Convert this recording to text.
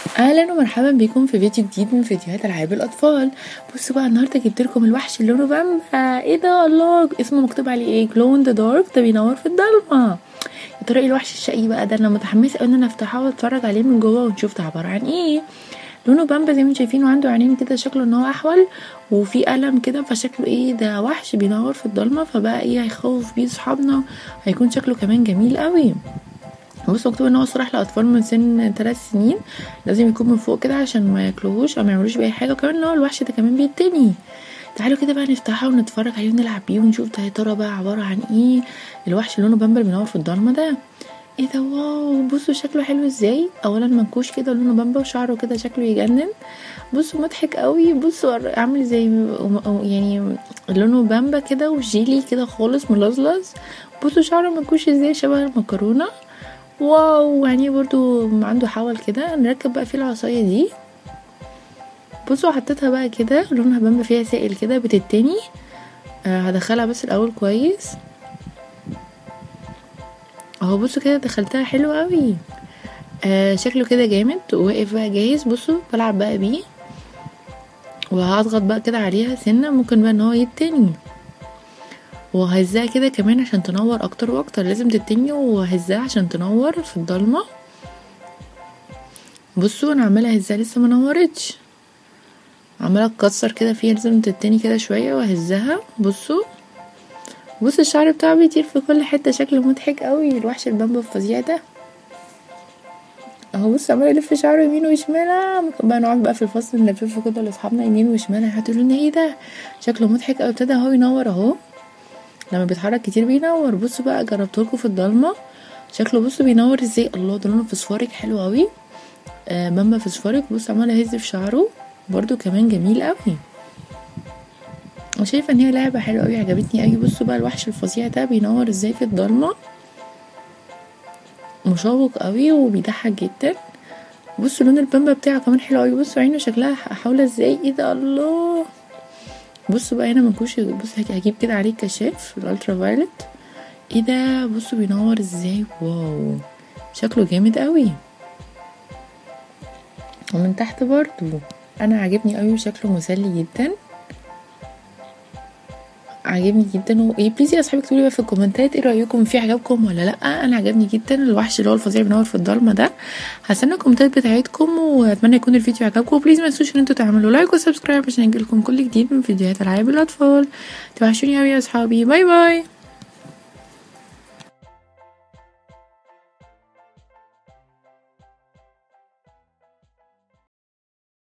اهلا ومرحبا بكم في فيديو جديد من فيديوهات العاب الاطفال بصوا بقى النهارده جبت لكم الوحش اللي لونه بامبا ايه ده الله اسمه مكتوب عليه ايه جلو ان ذا دارك ده بينور في الضلمه يا ترى ايه الوحش الشقي بقى ده انا متحمسه قوي ان انا افتحه واتفرج عليه من جوه ونشوف ده عباره عن ايه لونه بامبا زي ما انتم شايفين وعنده عينين كده شكله ان هو احول وفي قلم كده فشكله ايه ده وحش بينور في الضلمه فبقى ايه هيخوف بيه صحابنا هيكون شكله كمان جميل قوي بص مكتوب ان هو صلاح لاطفال من سن ثلاث سنين لازم يكون من فوق كده عشان ما ياكلوهوش او ما يعملوش بيه اي حاجه وكمان ان هو الوحش ده كمان بيتني تعالوا كده بقى نفتحها ونتفرج عليه ونلعب بيه ونشوف ده يا ترى بقى عباره عن ايه الوحش اللي لونه بامبل بينور في الضلمه ده ايه ده واو بصوا شكله حلو ازاي اولا منكوش كده لونه بامبا وشعره كده شكله يجنن بصوا مضحك قوي بصوا عامل زي يعني لونه بامبا كده وجيلي كده خالص ملزلز بصوا شعره منكوش ازاي شبه المكرونه واو يعني برضو عنده حول كده نركب بقى فيه العصاية دي بصوا حطيتها بقى كده لونها بامبا فيها سائل كده بتتني آه هدخلها بس الاول كويس اهو بصوا كده دخلتها حلو قوي آه شكله كده جامد وواقف بقى جاهز بصوا بلعب بقى بيه وهضغط بقى كده عليها سنه ممكن بقى ان هو يتني وهزها كده كمان عشان تنور اكتر واكتر لازم تتني وهزها عشان تنور في الضلمه بصوا انا عماله اهزها لسه ما نورتش عماله اتكسر كده فيها لازم تتني كده شويه واهزها بصوا بصوا الشعر بتاعه بيطير في كل حته شكله مضحك قوي الوحش البامبا الفظيع ده اهو بص عمال يلف شعره يمين وشمال ممكن بقى نقعد بقى في الفصل نلففه كده لاصحابنا يمين وشمال هتقولوا لنا ايه ده شكله مضحك قوي ابتدى اهو ينور اهو لما بيتحرك كتير بينور بصوا بقى جربتهولكوا في الضلمه شكله بصوا بينور ازاي الله ده لونه فسفورك حلو قوي آه بامبا فسفورك بص عمال اهز في شعره برضو كمان جميل قوي وشايفه ان هي لعبه حلوه قوي عجبتني قوي بصوا بقى الوحش الفظيع ده بينور ازاي في الضلمه مشوق قوي وبيضحك جدا بصوا لون البامبا بتاعه كمان حلو قوي بصوا عينه شكلها حاولة ازاي ايه ده الله بصوا بقى هنا منكوش بص هجيب كده عليه كشاف الالترا فايلت ايه ده بصوا بينور ازاي واو شكله جامد قوي ومن تحت برضو انا عاجبني قوي وشكله مسلي جدا عاجبني جدا وايه بليز يا اصحابي اكتبوا لي بقى في الكومنتات ايه رايكم فيه عجبكم ولا لا انا عجبني جدا الوحش اللي هو الفظيع بينور في الضلمه ده هستنى الكومنتات بتاعتكم واتمنى يكون الفيديو عجبكم وبليز ما تنسوش ان انتوا تعملوا لايك وسبسكرايب عشان يجيلكم كل جديد من فيديوهات العاب الاطفال توحشوني قوي يا اصحابي باي باي